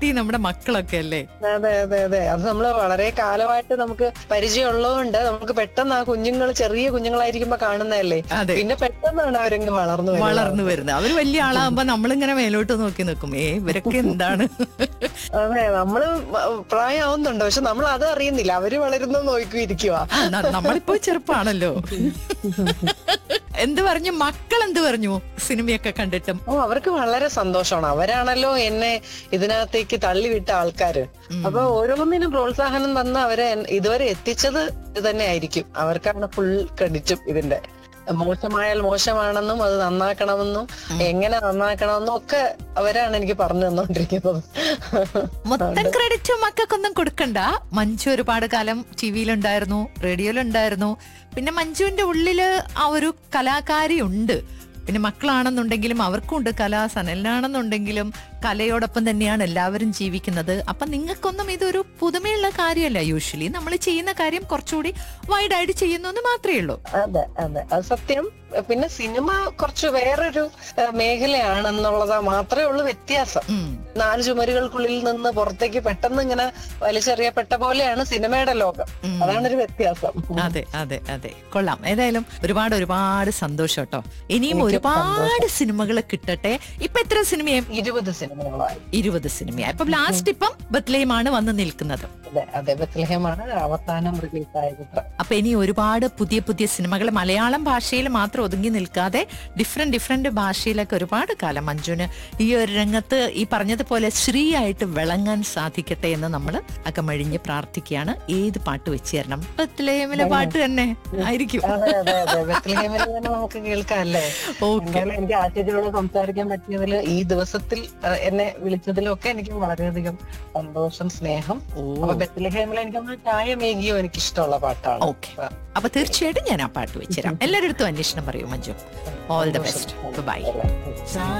വ്യക്തി നമ്മുടെ മക്കളൊക്കെ അല്ലേ അതെ അതെ അതെ അത് നമ്മൾ വളരെ കാലമായിട്ട് നമുക്ക് പരിചയമുള്ളതുകൊണ്ട് നമുക്ക് പെട്ടെന്ന് ആ കുഞ്ഞുങ്ങൾ ചെറിയ കുഞ്ഞുങ്ങളായിരിക്കുമ്പോ കാണുന്നതല്ലേ അതെ പിന്നെ പെട്ടെന്നാണ് അവരങ്ങ് വളർന്നു വരുന്നത്. വളർന്നു വരുന്നത് അവര് വലിയ ആളാകുമ്പോ നമ്മളിങ്ങനെ മേലോട്ട് നോക്കി നിൽക്കും ഏ ഇവരൊക്കെ എന്താണ് അതെ നമ്മള് പ്രായമാവുന്നുണ്ട് പക്ഷെ നമ്മൾ അത് അറിയുന്നില്ല അവര് വളരുന്ന നോക്കിയിരിക്കുക ആ, ന- നമ്മളിപ്പോ ചെറുപ്പാണല്ലോ എന്ത് പറഞ്ഞു മക്കൾ എന്ത് പറഞ്ഞു സിനിമയൊക്കെ കണ്ടിട്ടും ഓ അവർക്ക് വളരെ സന്തോഷമാണ് അവരാണല്ലോ എന്നെ ഇതിനകത്തേക്ക് തള്ളിവിട്ട ആൾക്കാര് ഉം. അപ്പൊ ഓരോന്നിനും പ്രോത്സാഹനം തന്ന് അവരെ എൻ- ഇതുവരെ എത്തിച്ചത് ഇത് തന്നെ ആയിരിക്കും അവർക്കാണ് ഫുൾ ക്രെഡിറ്റും ഇതിന്റെ മോശമായാൽ മോശമാണെന്നും അത് നന്നാക്കണമെന്നും എങ്ങനെ നന്നാക്കണമെന്നും ഒക്കെ അവരാണ് എനിക്ക് പറഞ്ഞു തന്നോണ്ടിരിക്കുന്നത് മൊത്തം ക്രെഡിറ്റ് മക്കൾക്കൊന്നും കൊടുക്കണ്ട മഞ്ജു ഒരുപാട് കാലം ടി വിയിലുണ്ടായിരുന്നു റേഡിയോയിലുണ്ടായിരുന്നു പിന്നെ മഞ്ജുവിന്റെ ഉള്ളില് ആ ഒരു കലാകാരി ഉണ്ട് പിന്നെ മക്കളാണെന്നുണ്ടെങ്കിലും അവർക്കുണ്ട് കല സനലിനാണെന്നുണ്ടെങ്കിലും കലയോടൊപ്പം തന്നെയാണ് എല്ലാവരും ജീവിക്കുന്നത് അപ്പൊ നിങ്ങൾക്കൊന്നും ഇതൊരു പുതുമയുള്ള കാര്യമല്ല യൂഷ്വലി നമ്മൾ ചെയ്യുന്ന കാര്യം കുറച്ചുകൂടി വൈഡായിട്ട് ചെയ്യുന്നു എന്ന് മാത്രമേ ഉള്ളൂ അതെ അതെ അത് സത്യം പിന്നെ സിനിമ കുറച്ച് വേറൊരു ഏഹ്, മേഖലയാണെന്നുള്ളത് മാത്രമേ ഉള്ളൂ വ്യത്യാസം ഉം. നാല് ചുമരുകൾക്കുള്ളിൽ നിന്ന് പുറത്തേക്ക് പെട്ടെന്ന് ഇങ്ങനെ വലിച്ചെറിയപ്പെട്ട പോലെയാണ് സിനിമയുടെ ലോകം ഉം. അതാണ് ഒരു വ്യത്യാസം അതെ അതെ അതെ കൊള്ളാം ഏതായാലും ഒരുപാട് ഒരുപാട് സന്തോഷം കേട്ടോ ഇനിയും എനിക്കും ഒരുപാട് സിനിമകൾ കിട്ടട്ടെ ഇപ്പൊ എത്ര സിനിമയും ഇരുപത് സിനിമകളായി ഇരുപത് സിനിമയായി ഇപ്പൊ ലാസ്റ്റ് ഇപ്പം ബത്ലയുമാണ് വന്ന് നിൽക്കുന്നത് അതെ അതെ ബത്ലഹേമാണ് അവസാനം റിലീസായ ചിത്രം അപ്പൊ ഇനി ഒരുപാട് പുതിയ പുതിയ സിനിമകൾ മലയാളം ഭാഷയിൽ മാത്രം ഒതുങ്ങി നിൽക്കാതെ ഡിഫറെന്റ് ഡിഫറെന്റ് ഭാഷയിലൊക്കെ ഒരുപാട് കാലം മഞ്ജുന് ഈ ഒരു രംഗത്ത് ഈ പറഞ്ഞതുപോലെ ശ്രീ ആയിട്ട് വിളങ്ങാൻ സാധിക്കട്ടെ എന്ന് നമ്മൾ അകമഴിഞ്ഞ് പ്രാർത്ഥിക്കുകയാണ് ഏത് പാട്ട് വെച്ച് തരണം ബത്ലഹേമിലെ പാട്ട് തന്നെ ആയിരിക്കും അതെ അതെ അതെ ബത്ലഹേമിൽ തന്നെ നമുക്ക് കേൾക്കാം അല്ലേ ഓക്കെ എന്തായാലും എനിക്ക് ആശ്ചര്യയോട് സംസാരിക്കാൻ പറ്റിയതിൽ ഈ ദിവസത്തിൽ ആ, എന്നെ വിളിച്ചതിലും ഒക്കെ എനിക്ക് വളരെയധികം സന്തോഷം സ്നേഹം ഓ അപ്പൊ ബത്ലഹേമിൽ എനിക്കൊന്ന് ചായ മേകിയോ എനിക്ക് ഇഷ്ടമുള്ള പാട്ടാണ് ഓക്കെ അപ്പൊ തീർച്ചയായിട്ടും ഞാൻ ആ പാട്ട് വെച്ചുതരാം എല്ലാവരുടെ അടുത്തും അന്വേഷണം പറയൂ Manju all the best bye അതെ.